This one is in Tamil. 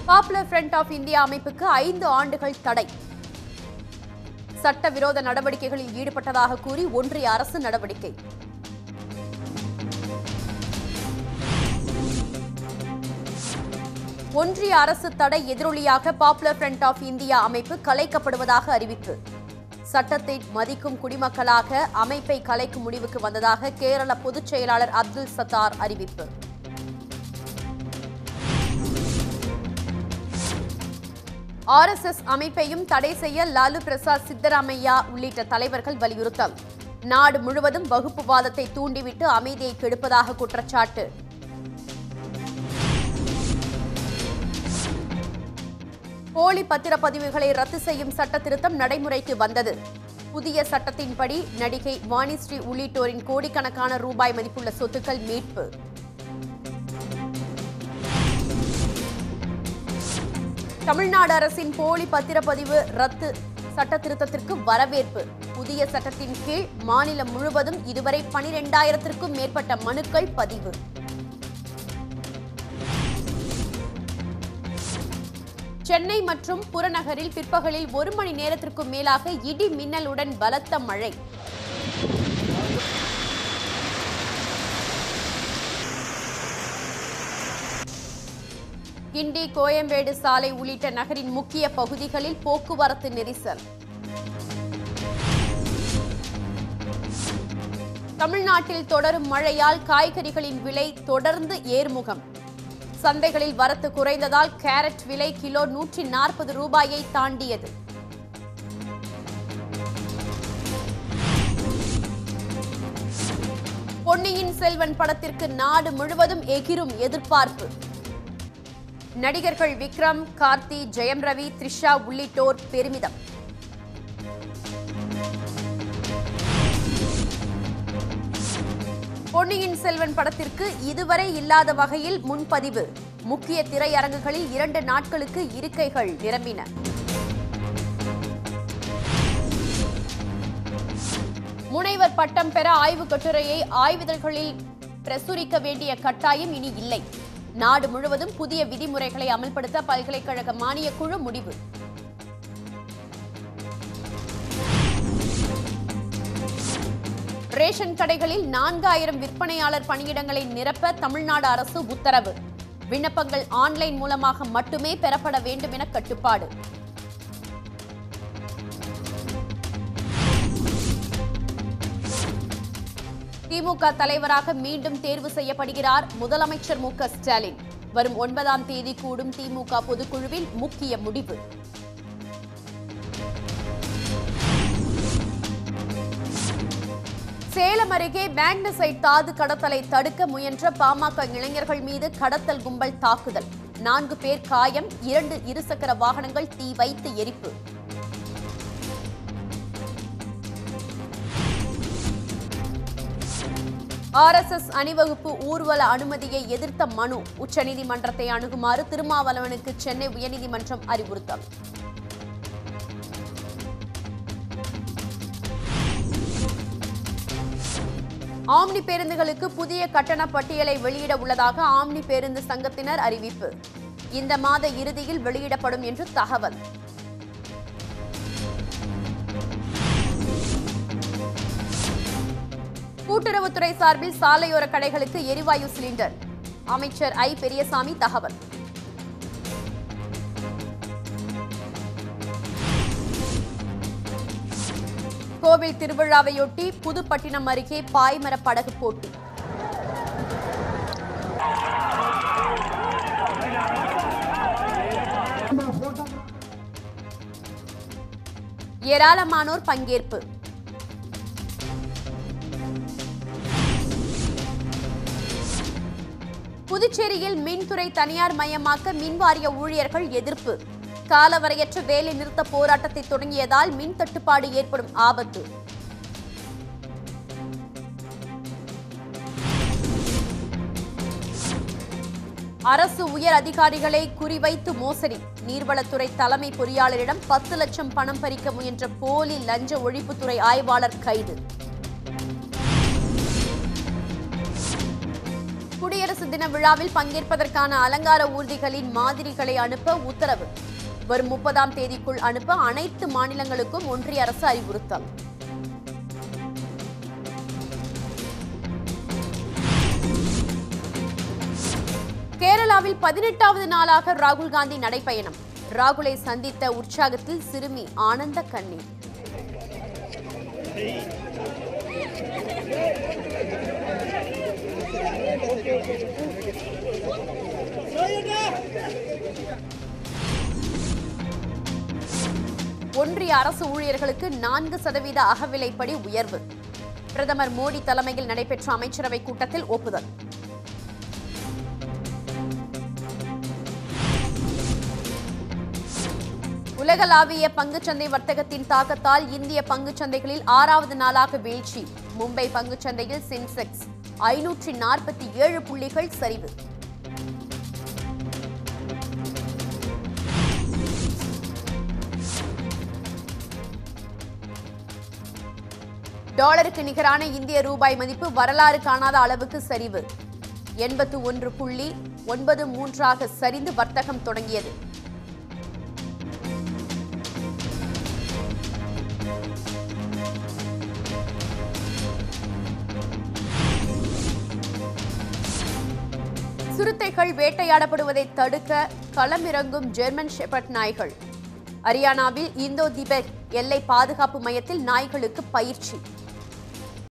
பாப்புலர் ஃப்ரண்ட் ஆஃப் இந்தியா அமைப்புக்கு ஐந்து ஆண்டுகள் தடை சட்டவிரோத நடவடிக்கைகளில் ஈடுபட்டதாக கூறி ஒன்றிய அரசு நடவடிக்கை ஒன்றிய அரசு தடை எதிரொலியாக பாப்புலர் ஃப்ரண்ட் ஆஃப் இந்தியா அமைப்பு கலைக்கப்படுவதாக அறிவிப்பு சட்டத்தை மதிக்கும் குடிமக்களாக அமைப்பை கலைக்கும் முடிவுக்கு வந்ததாக கேரள பொதுச் செயலாளர் அப்துல் சத்தார் அறிவிப்பு ஆர்எஸ்எஸ் அமைப்பையும் தடை செய்ய லாலு பிரசாத் சித்தராமையா உள்ளிட்ட தலைவர்கள் வலியுறுத்தல் நாடு முழுவதும் வகுப்புவாதத்தை தூண்டிவிட்டு அமைதியை கெடுப்பதாக குற்றச்சாட்டு போலி பத்திரப்பதிவுகளை ரத்து செய்யும் சட்ட திருத்தம் நடைமுறைக்கு வந்தது புதிய சட்டத்தின்படி நடிகை வாணிஸ்ரீ உள்ளிட்டோரின் கோடிக்கணக்கான ரூபாய் மதிப்புள்ள சொத்துக்கள் மீட்பு தமிழ்நாடு அரசின் போலி பத்திரப்பதிவு ரத்து சட்ட திருத்தத்திற்கு வரவேற்பு புதிய சட்டத்தின் கீழ் மாநிலம் முழுவதும் இதுவரை பனிரெண்டாயிரத்திற்கும் மேற்பட்ட மனுக்கள் பதிவு சென்னை மற்றும் புறநகரில் பிற்பகலில் ஒரு மணி நேரத்திற்கும் மேலாக இடி மின்னலுடன் பலத்த மழை கிண்டி கோயம்பேடு சாலை உள்ளிட்ட நகரின் முக்கிய பகுதிகளில் போக்குவரத்து நெரிசல் தமிழ்நாட்டில் தொடரும் மழையால் காய்கறிகளின் விலை தொடர்ந்து ஏர்முகம் சந்தைகளில் வரத்து குறைந்ததால் கேரட் விலை கிலோ நூற்றி நாற்பது ரூபாயை தாண்டியது பொன்னியின் செல்வன் படத்திற்கு நாடு முழுவதும் எகிரும் எதிர்பார்ப்பு நடிகர்கள் விக்ரம் கார்த்தி ஜெயம் ரவி த்ரிஷா உள்ளிட்டோர் பெருமிதம் பொன்னியின் செல்வன் படத்திற்கு இதுவரை இல்லாத வகையில் முன்பதிவு முக்கிய திரையரங்குகளில் இரண்டு நாட்களுக்கு இருக்கைகள் நிரம்பின முனைவர் பட்டம் பெற ஆய்வுக் கட்டுரையை ஆய்விதழ்களில் பிரசுரிக்க வேண்டிய கட்டாயம் இனி இல்லை நாடு முழுவதும் புதிய விதிமுறைகளை அமல்படுத்த பல்கலைக்கழக மானியக் குழு முடிவு ரேஷன் கடைகளில் நான்காயிரம் விற்பனையாளர் பணியிடங்களை நிரப்ப தமிழ்நாடு அரசு உத்தரவு விண்ணப்பங்கள் ஆன்லைன் மூலமாக மட்டுமே பெறப்பட வேண்டும் என கட்டுப்பாடு திமுக தலைவராக மீண்டும் தேர்வு செய்யப்படுகிறார் முதலமைச்சர் மு க ஸ்டாலின் வரும் ஒன்பதாம் தேதி கூடும் திமுக பொதுக்குழுவில் முக்கிய முடிவு சேலம் அருகே மேக்னசைட் தாது கடத்தலை தடுக்க முயன்ற பாமக இளைஞர்கள் மீது கடத்தல் கும்பல் தாக்குதல் நான்கு பேர் காயம் இரண்டு இருசக்கர வாகனங்கள் தீ வைத்து எரிப்பு ஆர்எஸ்எஸ் அணிவகுப்பு ஊர்வல அனுமதியை எதிர்த்த மனு உச்சநீதிமன்றத்தை அணுகுமாறு திருமாவளவனுக்கு சென்னை உயர்நீதிமன்றம் அறிவுறுத்தல் ஆம்னி பேருந்துகளுக்கு புதிய கட்டண பட்டியலை வெளியிட உள்ளதாக ஆம்னி பேருந்து சங்கத்தினர் அறிவிப்பு இந்த மாத இறுதியில் வெளியிடப்படும் என்று தகவல் கூட்டுறவுத்துறை சார்பில் சாலையோர கடைகளுக்கு எரிவாயு சிலிண்டர் அமைச்சர் ஐ பெரியசாமி தகவல் கோவில் திருவிழாவையொட்டி புதுப்பட்டினம் அருகே பாய்மர படகு போட்டி ஏராளமானோர் பங்கேற்பு புதுச்சேரியில் மின்துறை தனியார் மயமாக்க மின்வாரிய ஊழியர்கள் எதிர்ப்பு காலவரையற்ற வேலை நிறுத்த போராட்டத்தை தொடங்கியதால் மின் தட்டுப்பாடு ஏற்படும் ஆபத்து அரசு உயர் அதிகாரிகளை குறிவைத்து மோசடி நீர்வளத்துறை தலைமை பொறியாளரிடம் பத்து லட்சம் பணம் பறிக்க முயன்ற போலி லஞ்ச ஒழிப்புத்துறை ஆய்வாளர் கைது குடியரசு தின விழாவில் பங்கேற்பதற்கான அலங்கார ஊர்திகளின் மாதிரிகளை அனுப்ப உத்தரவு வரும் முப்பதாம் தேதிக்குள் அனுப்ப அனைத்து மாநிலங்களுக்கும் ஒன்றிய அரசு அறிவுறுத்தல் கேரளாவில் பதினெட்டாவது நாளாக ராகுல் காந்தி நடைப்பயணம் ராகுலை சந்தித்த உற்சாகத்தில் சிறுமி ஆனந்த கண்ணீர் ஒன்றிய அரசு ஊழியர்களுக்கு நான்கு சதவீத அகவிலைப்படி உயர்வு பிரதமர் மோடி தலைமையில் நடைபெற்ற அமைச்சரவை கூட்டத்தில் ஒப்புதல் உலகளாவிய பங்குச்சந்தை வர்த்தகத்தின் தாக்கத்தால் இந்திய பங்குச்சந்தைகளில் ஆறாவது நாளாக வீழ்ச்சி மும்பை பங்குச்சந்தையில் சென்செக்ஸ் ஐநூற்றி நாற்பத்தி ஏழு புள்ளிகள் சரிவு டாலருக்கு நிகரான இந்திய ரூபாய் மதிப்பு வரலாறு காணாத அளவுக்கு சரிவு எண்பத்து ஒன்று புள்ளி ஒன்பது மூன்றாக சரிந்து வர்த்தகம் தொடங்கியது சிறுத்தைகள் வேட்டையாடப்படுவதை தடுக்க களமிறங்கும் ஜெர்மன் ஷெப்பர்ட் நாய்கள் ஹரியானாவில் இந்தோ திபெத் எல்லை பாதுகாப்பு மையத்தில் நாய்களுக்கு பயிற்சி